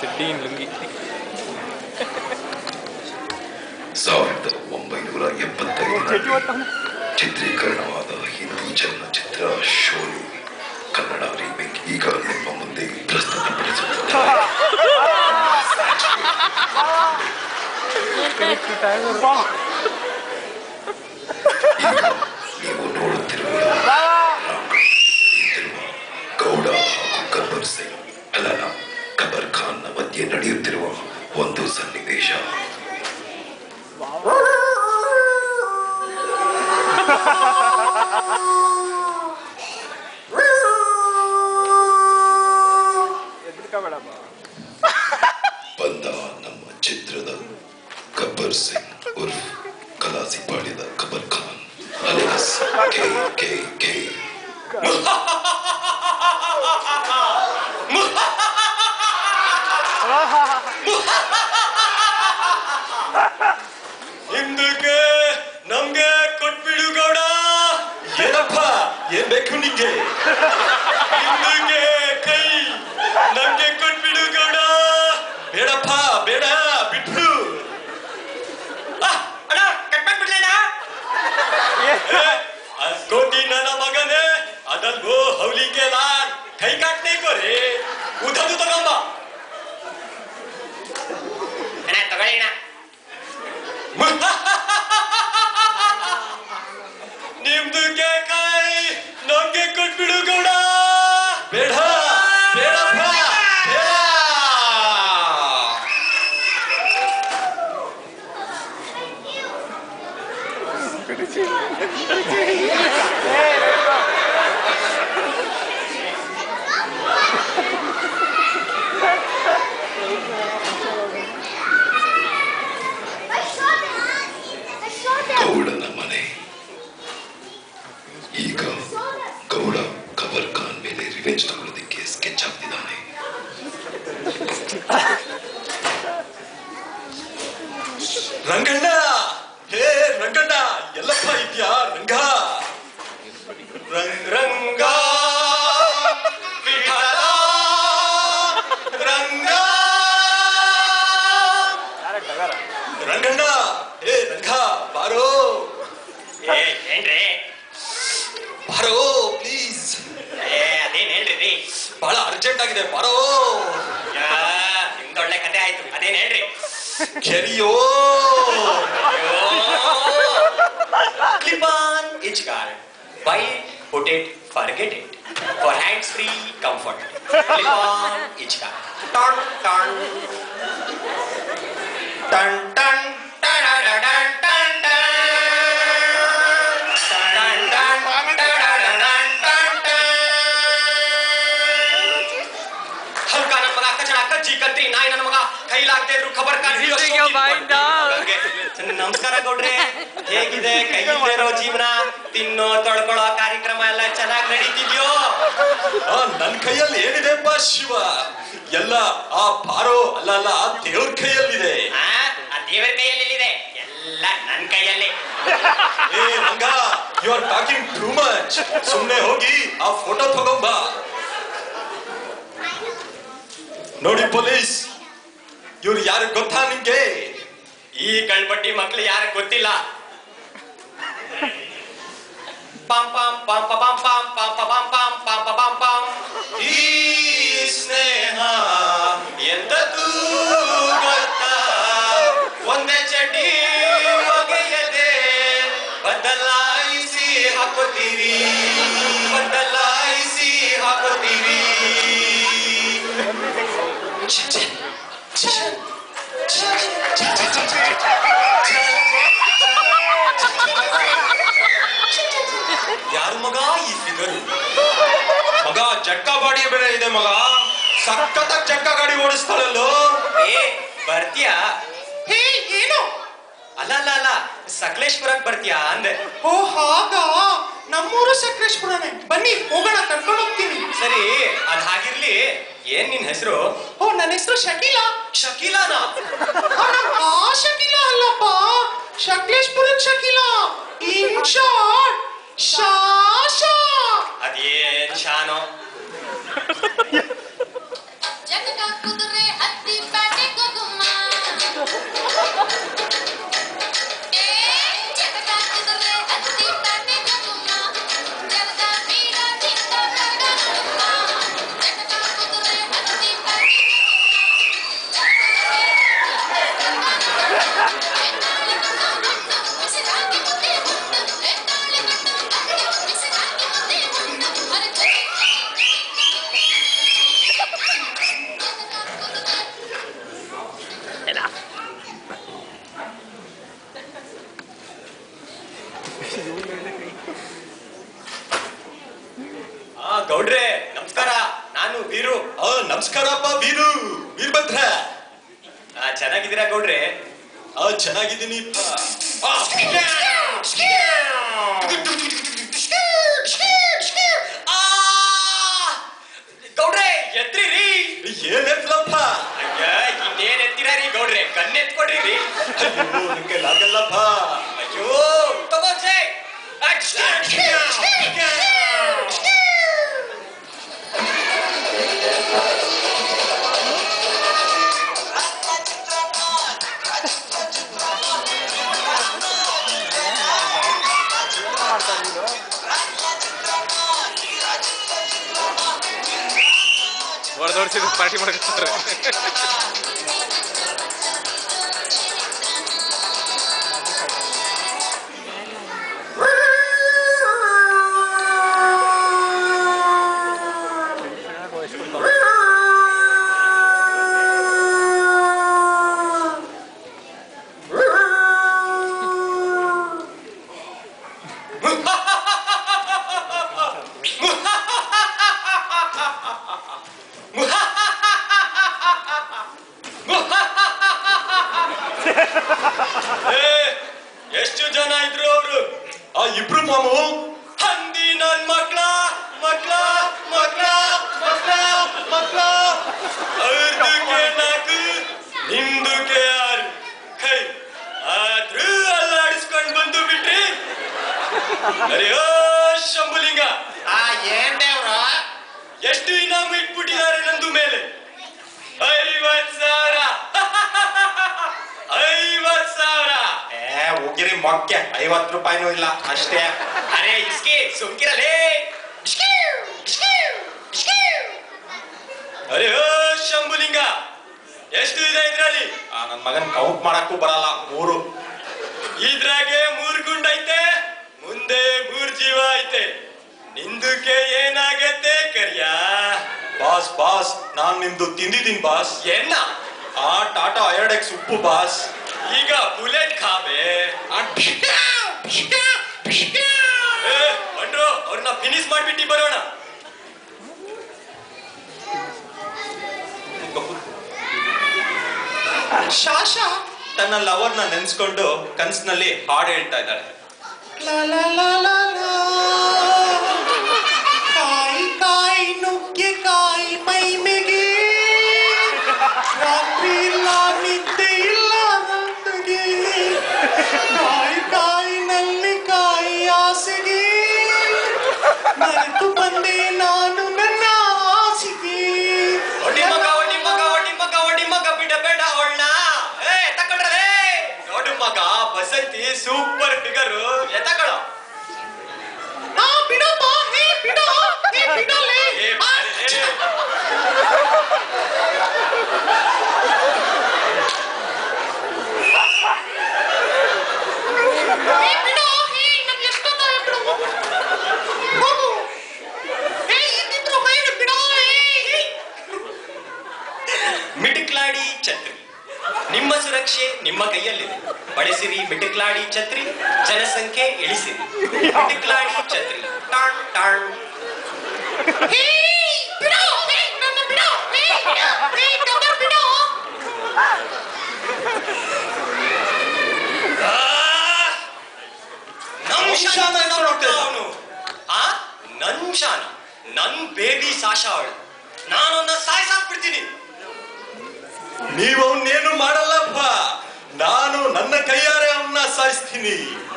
ಚಡ್ಡಿ ಲುಂಗಿ ಸಾವಿರದ ಒಂಬೈನೂರ ಎಪ್ಪತ್ತೈದರಲ್ಲಿ ಚಿತ್ರೀಕರಣವಾದ ಹಿಂದಿ ಚಲನಚಿತ್ರ ಶೋಲೆ ಕನ್ನಡ ರೀಮೇಕ್ ಈಗ ನಿಮ್ಮ ಮುಂದೆ ಪ್ರಸ್ತುತಪಡಿಸುತ್ತಿದ್ದಾರೆ ಈಗ ನೀವು ನೋಡುತ್ತಿರುವ ನಿಂತಿರುವ ಗೌಡ ಹಾಗೂ ಗಬ್ಬರ್ ಸಿಂಗ್ ಅಲ್ಲಲ್ಲ ಗಬ್ಬರ್ ಖಾನ್ನ ಮಧ್ಯೆ ನಡೆಯುತ್ತಿರುವ ಒಂದು ಸನ್ನಿವೇಶ ಬಂದ ನಮ್ಮ ಚಿತ್ರದ ಗಬ್ಬರ್ ಸಿಂಗ್ ಉರ್ಫ್ ಕಲಾಸಿ ಪಾಳ್ಯದ Gabbar Khan alias K K K ಹಿಂದಕ್ಕೆ ನಮ್ಗೆ ಕೊಟ್ಬಿಡು ಗೌಡ ಏನಪ್ಪ ಏನ್ ಬೇಕು ನಿಂಗೆ ಹಿಂದಕ್ಕೆ ಕೈ ನಮ್ಗೆ ಕೊಟ್ಬಿಡು ಗೌಡ ಬೇಡಪ್ಪ ಬೇಡ ಬಿಟ್ಬಿಡು ಆ, ಅಣ್ಣ ಕಟ್ಬಿಡ್ಲೇನ ಕೋಟಿ ನನ್ನ ಮಗನೇ ಅದಲ್ವೋ ಹೌಲಿಗೆ ಲಾನ್ ಕೈ ಕಾಟ್ನೇ ಕೋರಿ ಉದದು ತಗೊಂಬ ಅಣ್ಣ ತಗೊಳ್ಳಿ ಅಣ್ಣ ನಿಮ್ದು ಕೈ ನಮ್ಗೆ ಕೊಟ್ಬಿಡು ಗೌಡ ಬೇಡ ಬೇಡಪ್ಪ ಬೇಡ ಗೌಡನ ಮನೆ ಈಗ ಗೌಡ ಗಬ್ಬರ್ ಖಾನ್ ಮೇಲೆ ರಿವೆಂಜ್ ತಗೊಳ್ಳೋದಕ್ಕೆ ಸ್ಕೆಚ್ ಹಾಕ್ತಿದ್ದಾನೆ ರಂಗಣ್ಣ ಹೇ ರಂಗಣ್ಣ ಎಲ್ಲಪ್ಪ ಇದ್ಯಾ ರಂಗ ರಂಗ್ ರಂಗ ವಿಠಲ ರಂಗ ರಂಗಣ್ಣ ಹೇ ರಂಗ ಬಾರೋ ಏ ಏನ್ರಿ ಬಾರೋ ಪ್ಲೀಸ್ ಏ ಅದೇನ್ ಹೇಳ್ರಿ ರೀ ಬಹಳ ಅರ್ಜೆಂಟ್ ಆಗಿದೆ ಬಾರೋ ಯಾ, ನಿಮ್ದೊಳ್ಳೆ ಕತೆ ಆಯ್ತು ಅದೇನ್ ಹೇಳ್ರಿ ಕೆರಿಯೋ Clip on each card. Buy it, put it, forget it. For hands-free comfort. Clip on each card. Turn, turn. Turn, turn. Ta-da-da-dun, turn, turn. Turn, turn. Ta-da-da-dun, turn, turn. ಹಲ್ಕ ನನ್ನ ಮಗ ಕಚಡ ಕಜ್ಜಿ ಕತ್ತಿ ನಾಯಿ ನನ್ನ ಮಗ ಕೈಲಾಗದೆ ಇದ್ರು ಖಬರ್ ಕಾಣ್ ಹಿಡಿಯೋ Eating ಶೋಕಿ your mind ಪಡ್ತೀನಿ. out. ಗಂಗೆ. ನಮಸ್ಕಾರ ಗೌಡ್ರೆ ಹೇಗಿದೆ ಕೈ ಇಲ್ದಿರೋ ಜೀವನ ತಿನ್ನೋ ತೊಳ್ಕೊಳ್ಳೋ ಕಾರ್ಯಕ್ರಮ ಎಲ್ಲ ಚೆನ್ನಾಗಿ ನಡೀತಿದ್ಯೋ ಆ, ನನ್ ಕೈಯಲ್ಲಿ ಏನಿದೆಪ್ಪ ಶಿವ ಎಲ್ಲ ಆ ಬಾರೋ ಅಲ್ಲ ಅಲ್ಲ ಆ ದೇವ್ರ ಕೈಯಲ್ಲಿದೆ ಆ ಆ ದೇವರ ಕೈಯಲ್ಲಿದೆ ಎಲ್ಲ ನನ್ ಕೈಯಲ್ಲಿ ಏ Ranga you are talking too much ಸುಮ್ನೆ ಹೋಗಿ ಆ ಫೋಟೋ ತಗೊಂಬ ನೋಡಿ ಪೊಲೀಸ್ ಇವ್ರು ಯಾರು ಗೊತ್ತಾ ನಿಮ್ಗೆ ಈ ಕಳ್ಪಟ್ಟಿ ಮಕ್ಳು ಯಾರು ಗೊತ್ತಿಲ್ಲ ಪಾಂ ಪಾಂ ಪಾಂ ಪಾಂ ಪಾಂ ಪಾಂ ಪಾಂ ಪಾಂ ಪಾಂ ಪಾಂ ಪಾಂ ಪಾಂ ಈ ಸ್ನೇಹ ಎಂತದೂ ಗೊತ್ತಾ ಒಂದೇ ಚಡ್ಡಿ ಒಗೆಯದೆ ಬದಲಾಯಿಸಿ ಹಾಕೋತೀವಿ ಬದಲಾಯಿಸಿ ಹಾಕೋತೀವಿ ಯಾರು ಮಗ ಈ ಫಿಗರ್ ಮಗ ಜಟ್ಕಾ ಬಾಡಿ ಬೇರೆ ಇದೆ ಮಗ ಸಖತ್ತಾಗಿ ಜಟ್ಕಾ ಗಾಡಿ ಓಡಿಸ್ತಾಳಲ್ಲೋ ಏ ಬರ್ತೀಯಾ ಹೇ ಏನು ಅಲ್ಲ ಅಲ್ಲ ಅಲ್ಲ ಸಕಲೇಶ್ಪುರಕ್ ಬರ್ತೀಯಾ ಅಂದೆ ಓ ಹಾಗ ನಮ್ಮೂರು ಸಕಲೇಶ್ಪುರನೇ ಬನ್ನಿ ಹೋಗೋಣ ಕರ್ಕೊಂಡು ಹೋಗ್ತೀನಿ ಸರಿ ಅದ್ ಹಾಗಿರ್ಲಿ ಏನ್ ನಿನ್ ಹೆಸರು ಓ ನನ್ನ ಹೆಸರು ಶಕೀಲಾ ಶಕೀಲಾನಾ ಆ, ನಾನ್ ಆ ಶಕೀಲಾ ಅಲ್ಲಪ್ಪ ಶಕ್ಲೇಶ್ಪುರಕ್ ಶಕೀಲಾ ಇನ್ ಶಾರ್ಟ್ ಶಾಶಾ ಅದೇನ್ ಶಾನೋ ಜಗದ ಕುದುರೆ ಹತ್ತಿ ಆ ಗೌಡ್ರೆ ನಮಸ್ಕಾರ ನಾನು ವೀರು ಆ, ನಮಸ್ಕಾರಪ್ಪ ವೀರು ವೀರಭದ್ರ ಆ, ಚೆನ್ನಾಗಿದ್ದೀರಾ ಗೌಡ್ರೆ ಆ ಚೆನ್ನಾಗಿದ್ದೀನಿ ಆ, ಆ, ಗೌಡ್ರೆ ಎತ್ರಿರಿ ಏನ್ ಎತ್ತಲಪ್ಪ ಅಯ್ಯ ಇನ್ನೇನ್ ಎತ್ತೀರಾ ರೀ ಗೌಡ್ರೆ ಕಣ್ಣೆತ್ಕೊಡ್ರಿ ರೀ ಅಯ್ಯೋ ನಂಗೆ ಆಗಲ್ಲಪ್ಪ ಅಯ್ಯೋ ತಗೋಸೆ ಹೊಡೆದೋಡ್ಸಿದ್ರು ಪಾರ್ಟಿ ಮಾಡ್ಕೊತಾರೆ ಏ, ಎಷ್ಟು ಜನ ಇದ್ರು ಅವರು ಆ ಇಬ್ರು ಮಾಮು ಹಂದಿ ನನ್ ಮಕ್ಳ ಮಕ್ಳ ಮಕ್ಳ ಮಕ್ಳ ಮಕ್ಳ ಅವ್ರದಕ್ಕೆ ನಾಲ್ಕು ನಿಮ್ದಕ್ಕೆ ಆರು ಹೈ ಆದ್ರೂ ಅಲ್ಲಾಡಿಸ್ಕೊಂಡ್ ಬಂದು ಬಿಟ್ರಿ ಅಯ್ಯೋ ಶಂಭುಲಿಂಗ ಆ ಏನ್ ದೇವ್ರ ಎಷ್ಟು ಇನಾಮ್ ಇಟ್ಬಿಟ್ಟಿದ್ದಾರೆ ನಂದು ಮೇಲೆ ಐವತ್ ಸಾವಿರ ಐವತ್ ಸಾವಿರ ಏ ಹೋಗಿರಿ ಮೊಕ್ಕೆ ಐವತ್ತು ರೂಪಾಯಿನೂ ಇಲ್ಲ ಅಷ್ಟೇ ಅರೆ ಇಸ್ಕೆ ಸುಮ್ಕಿರಲೇ ಅರೆ ಓ ಶಂಭುಲಿಂಗ ಎಷ್ಟು ಇದೆ ಇದ್ರಲ್ಲಿ ಆ ನನ್ ಮಗನ್ ಕೌಂಟ್ ಮಾಡಕ್ಕೂ ಬರಲ್ಲ ಮೂರು ಇದ್ರಾಗೆ ಮೂರ್ ಗುಂಡ್ ಐತೆ ಮುಂದೆ ಮೂರ್ ಜೀವ ಐತೆ ನಿಂದಕ್ಕೆ ಏನಾಗತ್ತೆ ಕರಿಯ ಬಾಸ್ ಬಾಸ್ ನಾನ್ ನಿಮ್ದು ತಿಂದಿದ್ದೀನಿ ಬಾಸ್ ಏನ ಆ ಟಾಟಾ ಐರಡೆಕ್ಸ್ ಉಪ್ಪು ಬಾಸ್ ಈಗ ಬುಲೆಟ್ ಖಾಬೆ ಏ, ಬಂಡ್ರು ಅವ್ರನ್ನ ಫಿನಿಶ್ ಮಾಡ್ಬಿಟ್ಟು ಬರೋಣ ಶಾಶ ತನ್ನ ಲವರ್ನ ನೆನ್ಸ್ಕೊಂಡು ಕನ್ಸ್ನಲ್ಲಿ ಹಾಡು ಹೇಳ್ತಾ ಇದ್ದಾಳೆ ಲಾ ಲಾ ಲಾ ಲಾ ಲಾ. ಕಾಯಿ ಕಾಯಿ ನುಗ್ಗೆ ಕಾಯಿ ಮೈಮೆಗೆ ರಾತ್ರಿ ಇಲ್ಲ ನಿದ್ದೆ ಇಲ್ಲ ನನಗೆ ಕಾಯಿ ಕಾಯಿ ನಲ್ಲಿ ಕಾಯಿ ಆಸೆಗೆ ಮರೆತು ಬಂದೆ ನಾನು ನನ್ನ ಆಸೆಗೆ ಒಡ್ಡಿ ಮಗ ಒಡ್ಡಿ ಮಗ ಒಡ್ಡಿ ಮಗ ಒಡ್ಡಿ ಮಗ ಬಿಡಬೇಡ ಅವಳನ್ನ ಏ ತಕೊಂಡ್ರೆ ನೋಡು ಮಗ ಬಸಂತಿ ಸೂಪರ್ ಫಿಗರ್ ಎತ್ತಕೊಳ್ಳೋ ಆ, ಬಿಡಪ್ಪ ಏ ಬಿಡ ಏ ಬಿಡಲೇ ಏ, ಆ, ಬಾರೆ, ಏ. ಏ ಬಿಡು ಏ ನಮ್ಗೆ ಎಷ್ಟೊತ್ತಾಗ ಬಿಡು ಹೋಗು ಏ ಇದ್ದಿದ್ರು ಬೇಡ ಬಿಡು ಏ ಮಿಟುಕ್ಲಾಡಿ ಛತ್ರಿ ನಿಮ್ಮ ಸುರಕ್ಷೆ ನಿಮ್ಮ ಕೈಯಲ್ಲಿದೆ ಬಳಸಿರಿ ಮಿಟುಕ್ಲಾಡಿ ಛತ್ರಿ ಜನಸಂಖ್ಯೆ ಇಳಿಸಿರಿ ಮಿಟುಕ್ಲಾಡಿ ಛತ್ರಿ ಟಾಣ್ ಟಾಣ್ ಏ ಬಿಡು ಏ ನನ್ನ ಬಿಡು ಏ ಬಿಡು ಏ ಕಬರ್ ಬಿಡು ಆ! ನಮ್ ಶಾನ ಶಾನ ಅಂತ ನೋಡ್ತಾ ನೋಡ್ತಾ ಅವ್ನು. ಆ ನನ್ ಶಾನ ನನ್ ಬೇಬಿ ಸಾಶ ಅವಳು ನಾನೊನ್ನ ಸಾಯ್ಸಾಕ್ಬಿಡ್ತೀನಿ ನೀವು ಅವನ್ನೇನು ಮಾಡಲ್ಲಪ್ಪ ನಾನು ನನ್ನ ಕೈಯಾರೆ ಅವನ್ನ ಸಾಯಿಸ್ತೀನಿ